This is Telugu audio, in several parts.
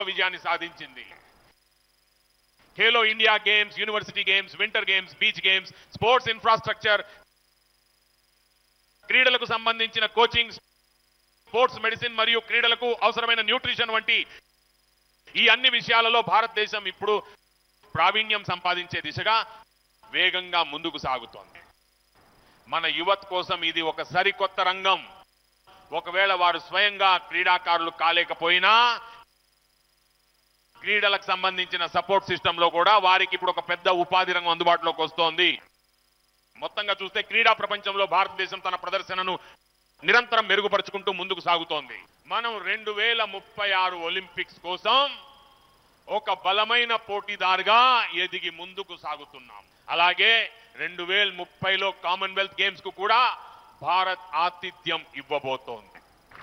విజయాన్ని సాధించింది Khelo India games university games winter games beach games sports infrastructure క్రీడలకు సంబంధించిన కోచింగ్ స్పోర్ట్స్ మెడిసిన్ మరియు క్రీడలకు అవసరమైన న్యూట్రిషన్ వంటి ఈ అన్ని విషయాలలో భారతదేశం ఇప్పుడు ప్రావీణ్యం సంపాదించే దిశగా వేగంగా ముందుకు సాగుతోంది మన యువత్ కోసం ఇది ఒక సరికొత్త రంగం ఒకవేళ వారు స్వయంగా క్రీడాకారులు కాలేకపోయినా క్రీడలకు సంబంధించిన సపోర్ట్ సిస్టంలో కూడా వారికి ఇప్పుడు ఒక పెద్ద ఉపాధి రంగం అందుబాటులోకి వస్తోంది మొత్తంగా చూస్తే క్రీడా ప్రపంచంలో భారతదేశం తన ప్రదర్శనను నిరంతరం మెరుగుపరుచుకుంటూ ముందుకు సాగుతోంది మనం రెండు వేల ముప్పై ఆరు ఒలింపిక్స్ కోసం ఒక బలమైన పోటీదారుగా ఎదిగి ముందుకు సాగుతున్నాం అలాగే రెండు వేల ముప్పైలో కామన్వెల్త్ గేమ్స్ కు కూడా భారత్ ఆతిథ్యం ఇవ్వబోతోంది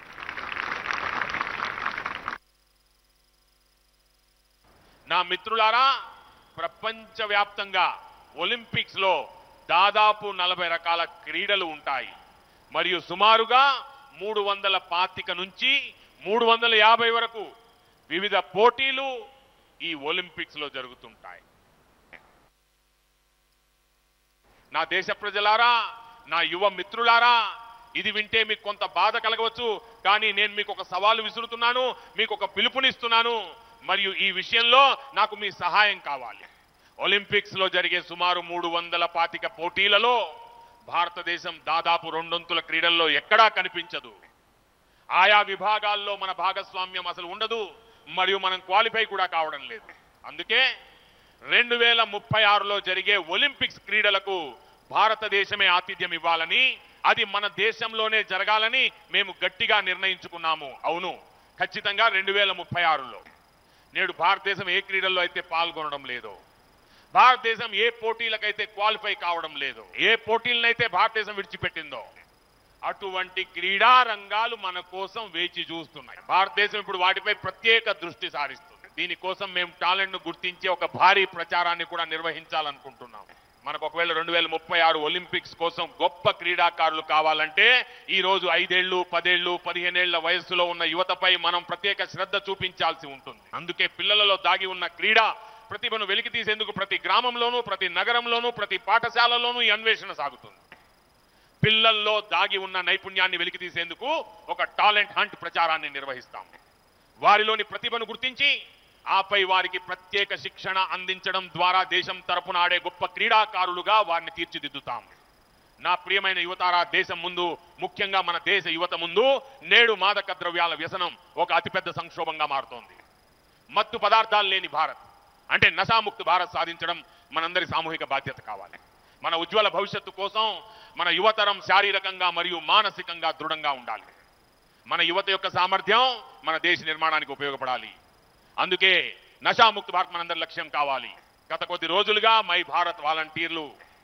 నా మిత్రులారా ప్రపంచవ్యాప్తంగా ఒలింపిక్స్ లో దాదాపు నలభై రకాల క్రీడలు ఉంటాయి మరియు సుమారుగా మూడు వందల పాతిక నుంచి మూడు వందల యాభై వరకు వివిధ పోటీలు ఈ ఒలింపిక్స్ లో జరుగుతుంటాయి నా దేశ ప్రజలారా నా యువ మిత్రులారా ఇది వింటే మీకు కొంత బాధ కలగవచ్చు కానీ నేను మీకు ఒక సవాలు విసురుతున్నాను మీకు ఒక పిలుపునిస్తున్నాను మరియు ఈ విషయంలో నాకు మీ సహాయం కావాలి ఒలింపిక్స్ లో జరిగే సుమారు మూడు వందల పాతిక పోటీలలో భారతదేశం దాదాపు రెండొంతుల క్రీడల్లో ఎక్కడా కనిపించదు ఆయా విభాగాల్లో మన భాగస్వామ్యం అసలు ఉండదు మరియు మనం క్వాలిఫై కూడా కావడం లేదు అందుకే రెండు వేల ముప్పై ఆరులో జరిగే ఒలింపిక్స్ క్రీడలకు భారతదేశమే ఆతిథ్యం ఇవ్వాలని అది మన దేశంలోనే జరగాలని మేము గట్టిగా నిర్ణయించుకున్నాము అవును ఖచ్చితంగా రెండు వేల ముప్పై ఆరులో నేడు భారతదేశం ఏ క్రీడల్లో అయితే పాల్గొనడం లేదో భారతదేశం ఏ పోటీలకైతే క్వాలిఫై కావడం లేదు ఏ పోటీలనైతే భారతదేశం విడిచిపెట్టిందో అటువంటి క్రీడా రంగాలు మన కోసం వేచి చూస్తున్నాయి భారతదేశం ఇప్పుడు వాటిపై ప్రత్యేక దృష్టి సారిస్తుంది దీనికోసం మేము టాలెంట్ ను గుర్తించి ఒక భారీ ప్రచారాన్ని కూడా నిర్వహించాలనుకుంటున్నాం మనకు ఒకవేళ రెండు వేల ముప్పై ఆరు ఒలింపిక్స్ కోసం గొప్ప క్రీడాకారులు కావాలంటే ఈ రోజు ఐదేళ్లు పదేళ్లు పదిహేనేళ్ల వయస్సులో ఉన్న యువతపై మనం ప్రత్యేక శ్రద్ధ చూపించాల్సి ఉంటుంది అందుకే పిల్లలలో దాగి ఉన్న క్రీడా ప్రతిభను వెలికి తీసేందుకు ప్రతి గ్రామంలోనూ ప్రతి నగరంలోనూ ప్రతి పాఠశాలలోనూ ఈ అన్వేషణ సాగుతుంది పిల్లల్లో దాగి ఉన్న నైపుణ్యాన్ని వెలికి తీసేందుకు ఒక టాలెంట్ హంట్ ప్రచారాన్ని నిర్వహిస్తాం వారిలోని ప్రతిభను గుర్తించి ఆపై వారికి ప్రత్యేక శిక్షణ అందించడం ద్వారా దేశం తరపున ఆడే గొప్ప క్రీడాకారులుగా వారిని తీర్చిదిద్దుతాం నా ప్రియమైన యువతారా దేశం ముందు ముఖ్యంగా మన దేశ యువత ముందు నేడు మాదక ద్రవ్యాల వ్యసనం ఒక అతిపెద్ద సంక్షోభంగా మారుతోంది మత్తు పదార్థాలు లేని భారత్ అంటే నశాముక్త భారత్ సాధించడం మనందరి సామూహిక బాధ్యత కావాలి మన ఉజ్వల భవిష్యత్తు కోసం మన యువతరం శారీరకంగా మరియు మానసికంగా దృఢంగా ఉండాలి మన యువత యొక్క సామర్థ్యం మన దేశ నిర్మాణానికి ఉపయోగపడాలి అందుకే నశాముక్త భారత్ మనందరి లక్ష్యం కావాలి గత కొద్ది రోజులుగా మై భారత్ వాలంటీర్లు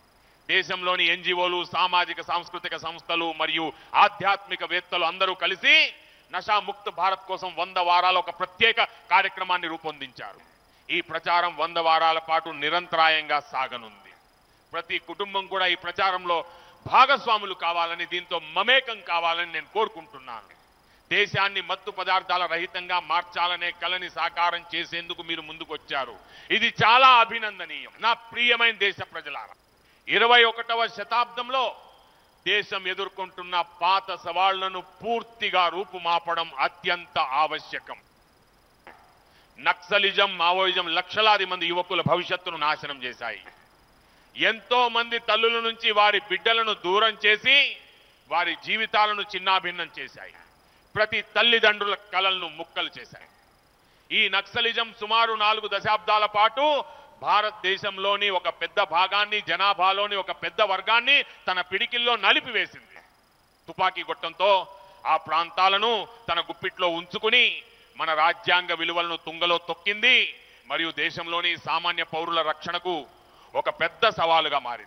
దేశంలోని ఎన్జిఓలు సామాజిక సాంస్కృతిక సంస్థలు మరియు ఆధ్యాత్మిక వేత్తలు అందరూ కలిసి నషాముక్త భారత్ కోసం వంద వారాల ఒక ప్రత్యేక కార్యక్రమాన్ని రూపొందించారు ఈ ప్రచారం వంద వారాల పాటు నిరంతరాయంగా సాగనుంది ప్రతి కుటుంబం కూడా ఈ ప్రచారంలో భాగస్వాములు కావాలని దీంతో మమేకం కావాలని నేను కోరుకుంటున్నాను దేశాన్ని మత్తు పదార్థాల రహితంగా మార్చాలనే కలని సాకారం చేసేందుకు మీరు ముందుకొచ్చారు ఇది చాలా అభినందనీయం నా ప్రియమైన దేశ ప్రజలారా ఇరవై ఒకటవ శతాబ్దంలో దేశం ఎదుర్కొంటున్న పాత సవాళ్లను పూర్తిగా రూపుమాపడం అత్యంత ఆవశ్యకం నక్సలిజం మావోయిజం లక్షలాది మంది యువకుల భవిష్యత్తును నాశనం చేశాయి ఎంతో మంది తల్లుల నుంచి వారి బిడ్డలను దూరం చేసి వారి జీవితాలను చిన్నాభిన్నం చేశాయి ప్రతి తల్లిదండ్రుల కలలను ముక్కలు చేశాయి ఈ నక్సలిజం సుమారు నాలుగు దశాబ్దాల పాటు భారతదేశంలోని ఒక పెద్ద భాగాన్ని జనాభాలోని ఒక పెద్ద వర్గాన్ని తన పిడికిల్లో నలిపివేసింది తుపాకీ గొట్టంతో ఆ ప్రాంతాలను తన గుప్పిట్లో ఉంచుకుని మన రాజ్యాంగ విలువలను తుంగలో తొక్కింది మరియు దేశంలోని సామాన్య పౌరుల రక్షణకు ఒక పెద్ద సవాలుగా మారింది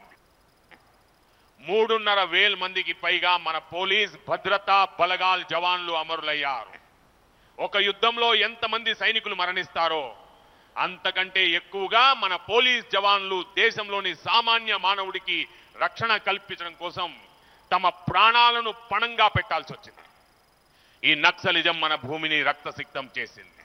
మూడున్నర వేల మందికి పైగా మన పోలీస్ భద్రతా బలగాల్ జవాన్లు అమరులయ్యారు ఒక యుద్ధంలో ఎంతమంది సైనికులు మరణిస్తారో అంతకంటే ఎక్కువగా మన పోలీస్ జవాన్లు దేశంలోని సామాన్య మానవుడికి రక్షణ కల్పించడం కోసం తమ ప్రాణాలను పణంగా పెట్టాల్సి వచ్చింది ఈ నక్సలిజం మన భూమిని రక్తసిక్తం చేసింది